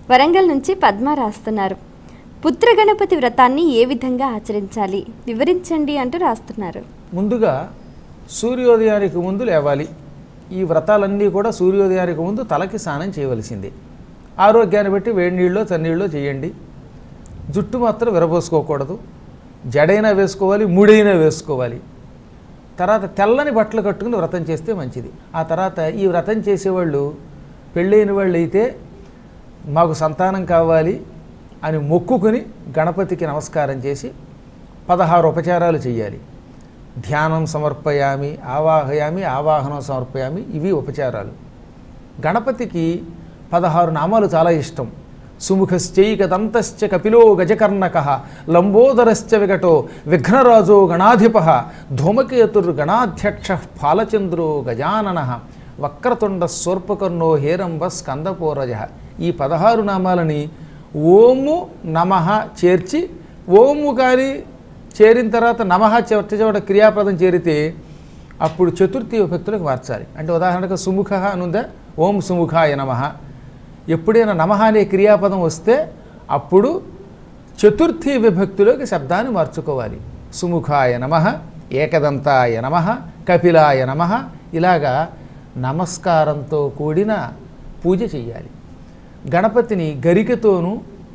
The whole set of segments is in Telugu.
వరంగల్ నుంచి పద్మ రాస్తున్నారు పుత్ర గణపతి వ్రతాన్ని ఏ విధంగా ఆచరించాలి వివరించండి అంటూ రాస్తున్నారు ముందుగా సూర్యోదయానికి ముందు లేవాలి ఈ వ్రతాలన్నీ కూడా సూర్యోదయానికి ముందు తలకి స్నానం చేయవలసిందే ఆరోగ్యాన్ని బట్టి వేడి నీళ్ళలో చన్నీళ్ళలో చేయండి జుట్టు మాత్రం విరబోసుకోకూడదు జడైనా వేసుకోవాలి ముడైనా వేసుకోవాలి తర్వాత తెల్లని బట్టలు కట్టుకుని వ్రతం చేస్తే మంచిది ఆ తర్వాత ఈ వ్రతం చేసేవాళ్ళు పెళ్ళైన వాళ్ళు అయితే మాకు సంతానం కావాలి అని మొక్కుకుని గణపతికి నమస్కారం చేసి పదహారు ఉపచారాలు చేయాలి ధ్యానం సమర్పయామి ఆవాహయామి ఆవాహనం సమర్పయామి ఇవి ఉపచారాలు గణపతికి పదహారు నామాలు చాలా ఇష్టం సుముఖశ్చైకదంతశ్చ కపిలో గజకర్ణక లంబోదరశ్చ వికటో విఘ్నరాజో గణాధిప ధూమకేతుర్ గణాధ్యక్ష ఫాలచంద్రో గజానన వక్రతుండ స్వర్పకర్ణో హేరంబ స్కందపూరజ ఈ పదహారు నామాలని ఓము నమః చేర్చి ఓము కానీ చేరిన తర్వాత నమః చివరి చివరి క్రియాపదం చేరితే అప్పుడు చతుర్థి విభక్తులకు మార్చాలి అంటే ఉదాహరణకు సుముఖ అనుందా ఓం సుముఖాయ నమః ఎప్పుడైనా నమః అనే క్రియాపదం వస్తే అప్పుడు చతుర్థి విభక్తిలోకి శబ్దాన్ని మార్చుకోవాలి సుముఖాయ నమ ఏకదంతాయ నమ కపిలాయ నమ ఇలాగా నమస్కారంతో కూడిన పూజ చేయాలి గణపతిని గరికతోనూ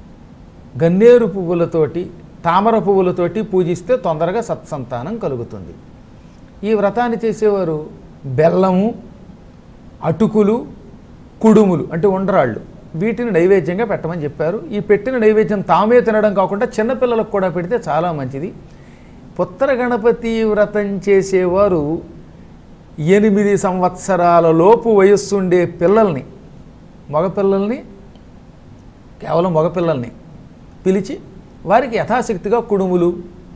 గన్నేరు పువ్వులతోటి తామర పువ్వులతోటి పూజిస్తే తొందరగా సత్సంతానం కలుగుతుంది ఈ వ్రతాన్ని చేసేవారు బెల్లము అటుకులు కుడుములు అంటే ఉండరాళ్ళు వీటిని నైవేద్యంగా పెట్టమని చెప్పారు ఈ పెట్టిన నైవేద్యం తామే తినడం కాకుండా చిన్నపిల్లలకు కూడా పెడితే చాలా మంచిది పుత్ర గణపతి వ్రతం చేసేవారు ఎనిమిది సంవత్సరాల లోపు వయస్సుండే పిల్లల్ని మగపిల్లల్ని కేవలం మగపిల్లల్ని పిలిచి వారికి యథాశక్తిగా కుడుములు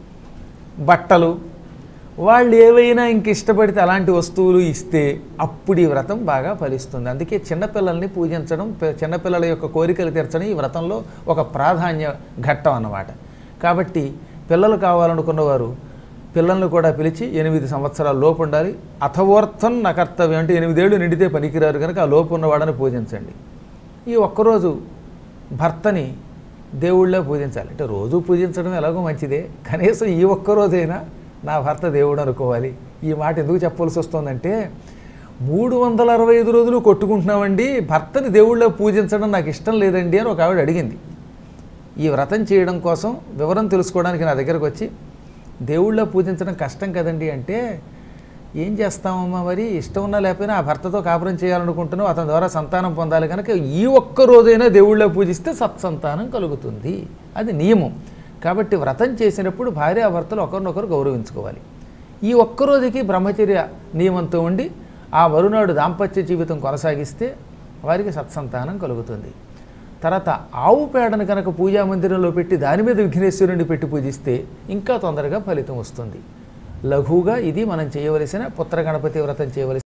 బట్టలు వాళ్ళు ఏవైనా ఇంక ఇష్టపడితే అలాంటి వస్తువులు ఇస్తే అప్పుడు ఈ వ్రతం బాగా ఫలిస్తుంది అందుకే చిన్నపిల్లల్ని పూజించడం పి- చిన్నపిల్లల యొక్క కోరికలు తీర్చడం ఈ వ్రతంలో ఒక ప్రాధాన్య ఘట్టం అన్నమాట కాబట్టి పిల్లలు కావాలనుకున్నవారు పిల్లల్ని కూడా పిలిచి ఎనిమిది సంవత్సరాల లోపు ఉండాలి అథవోర్థం నా కర్తవ్యం అంటే ఎనిమిదేళ్ళు నిండితే పనికిరారు కనుక ఆ లోపు ఉన్నవాడని పూజించండి ఈ ఒక్కరోజు భర్తని దేవుళ్ళే పూజించాలి అంటే రోజు పూజించడం ఎలాగో మంచిదే కనీసం ఈ ఒక్కరోజైనా నా భర్త దేవుడు అనుకోవాలి ఈ మాట ఎందుకు చెప్పవలసి వస్తుందంటే మూడు వందల అరవై ఐదు రోజులు కొట్టుకుంటున్నామండి భర్తని దేవుళ్ళ పూజించడం నాకు ఇష్టం లేదండి అని ఒక ఆవిడ అడిగింది ఈ వ్రతం చేయడం కోసం వివరం తెలుసుకోవడానికి నా దగ్గరకు వచ్చి దేవుళ్ళ పూజించడం కష్టం కదండి అంటే ఏం చేస్తామమ్మా మరి ఇష్టం ఉన్నా లేకపోయినా ఆ భర్తతో కాపురం చేయాలనుకుంటున్నావు అతని ద్వారా సంతానం పొందాలి కనుక ఈ ఒక్క రోజైనా దేవుళ్ళ పూజిస్తే సత్సంతానం కలుగుతుంది అది నియమం కాబట్టి వ్రతం చేసినప్పుడు భార్యాభర్తలు ఒకరినొకరు గౌరవించుకోవాలి ఈ ఒక్క రోజుకి బ్రహ్మచర్య నియమంతో ఉండి ఆ మరునాడు దాంపత్య జీవితం కొనసాగిస్తే వారికి సత్సంతానం కలుగుతుంది తర్వాత ఆవు పేడను కనుక పూజా మందిరంలో పెట్టి దాని మీద విఘ్నేశ్వరుని పెట్టి పూజిస్తే ఇంకా తొందరగా ఫలితం వస్తుంది లఘువుగా ఇది మనం చేయవలసిన పుత్ర గణపతి వ్రతం చేయవలసిన